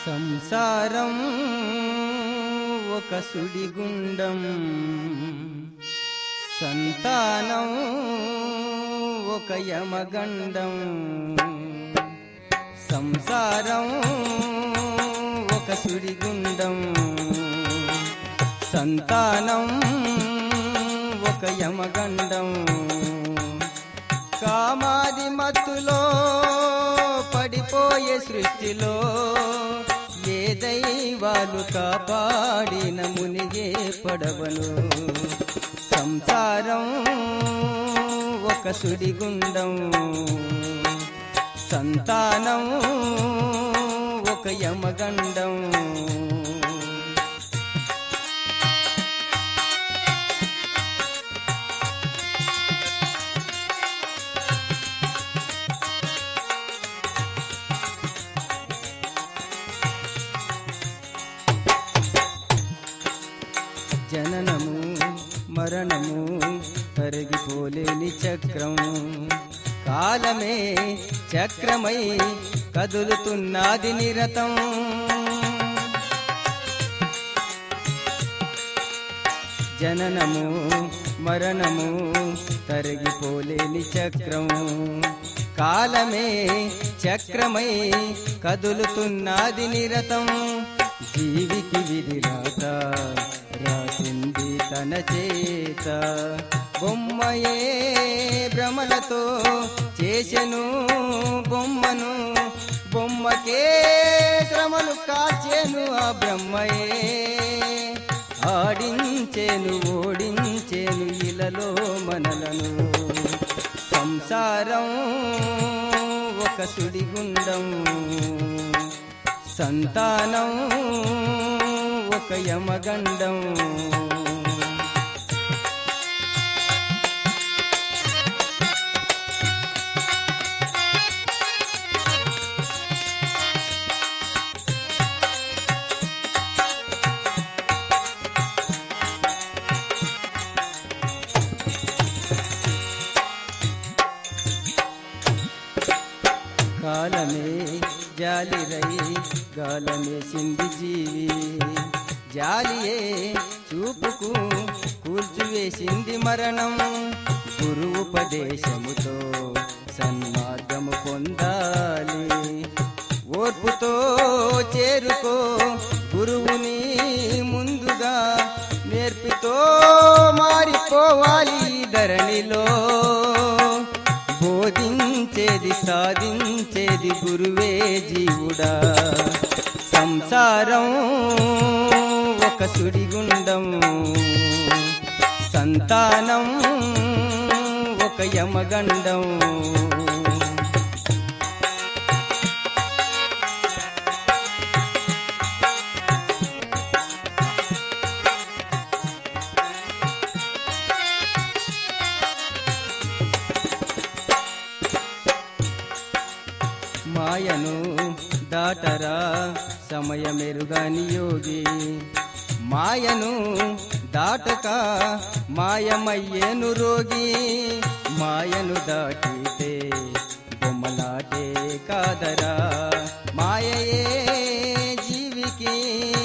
సంసారం ఒక సుడిగుండం సంతానం ఒక యమగండం సంసారం ఒక సుడిగుండం సంతానం ఒక యమగండం కామాది మత్తులో పడిపోయే సృష్టిలో ఏ దైవాలు కాపాడిన మునిగే పడవను సంసారం ఒక సుడిగుండం సంతానం ఒక యమగండం జననము మరణము తరిగిపోలేని చక్రం కాలమే చక్రమై కదులుతున్నది నిరతం జననము మరణము తరిగిపోలేని చక్రం కాలమే చక్రమై కదులుతున్నది నిరతం జీవికి విధి రాత రాసింది తన చేత బొమ్మయే భ్రమలతో చేసెను బొమ్మను బొమ్మకే శ్రమలు కాచెను ఆ బ్రహ్మయే ఆడించేను ఓడించేను ఇలలో మనలను సంసారం ఒక సుడిగుండం సంతానం ఒక యమగండం కాలమే జాలిరై గాలమే సింది జీవి జాలియే చూపుకు కూల్చివేసింది మరణం గురువు ఉపదేశముతో సన్మార్గము పొందాలి ఓర్పుతో చేరుకో గురువుని ముందుగా నేర్పితో మారిపోవాలి ఈ ధరణిలో బోధించేది సాధించేది గురువే జీవుడా సంసారం ఒక సుడిగుండం సంతానం ఒక యమగండం మాయను దాటరా సమయమెరుగని యోగి మాయను దాటక మాయమయ్యేను రోగి మాయను దాటితే బొమ్మలాటే కాదరా మాయయే జీవికి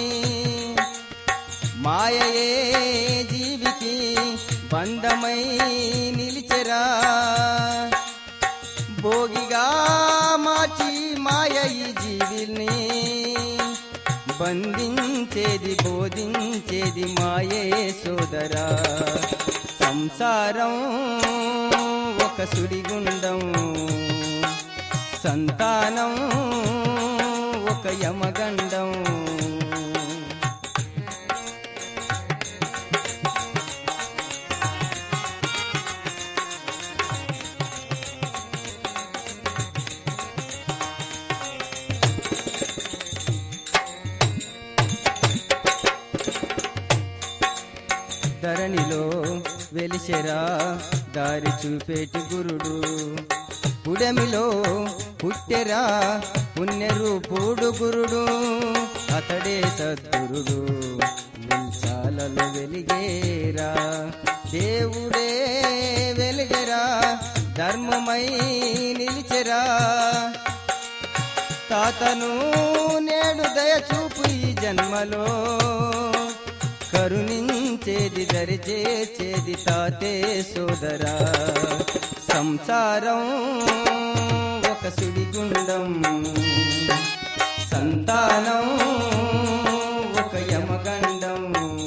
మాయయే జీవికి బంధమై నిలిచెరా భోగిగా మార్చి మాయ ఈ జీవిని బంధించేది బోధించేది మాయే సోదరా సంసారం ఒక సుడిగుండం సంతానం ఒక యమగండం ధరణిలో వెలిసెరా దారి చూపేటి గురుడు పుడమిలో పుట్టెరా పుణ్యరూపుడు గురుడు అతడే సద్గురుడు నిల్చాలలో వెలిగేరా దేవుడే వెలిగెరా ధర్మమై నిలిచెరా తాతను నే నేడు దయచూపు ఈ జన్మలో కరుణించేది దరిచేది తాతే సోదరా సంసారం ఒక సుడిగుండం సంతానం ఒక యమగండం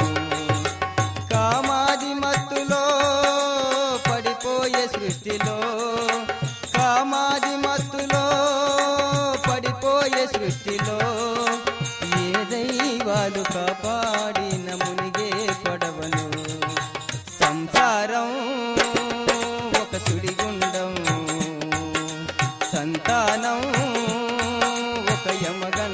కామాది మత్తులో పడిపోయే సృష్టిలో కామాది మత్తులో పడిపోయే సృష్టిలో ఏ దైవాలు కాపాడిన మునిగే పడవను సంసారం ఒక సుడిగుండం సంతానం ఒక యమగండం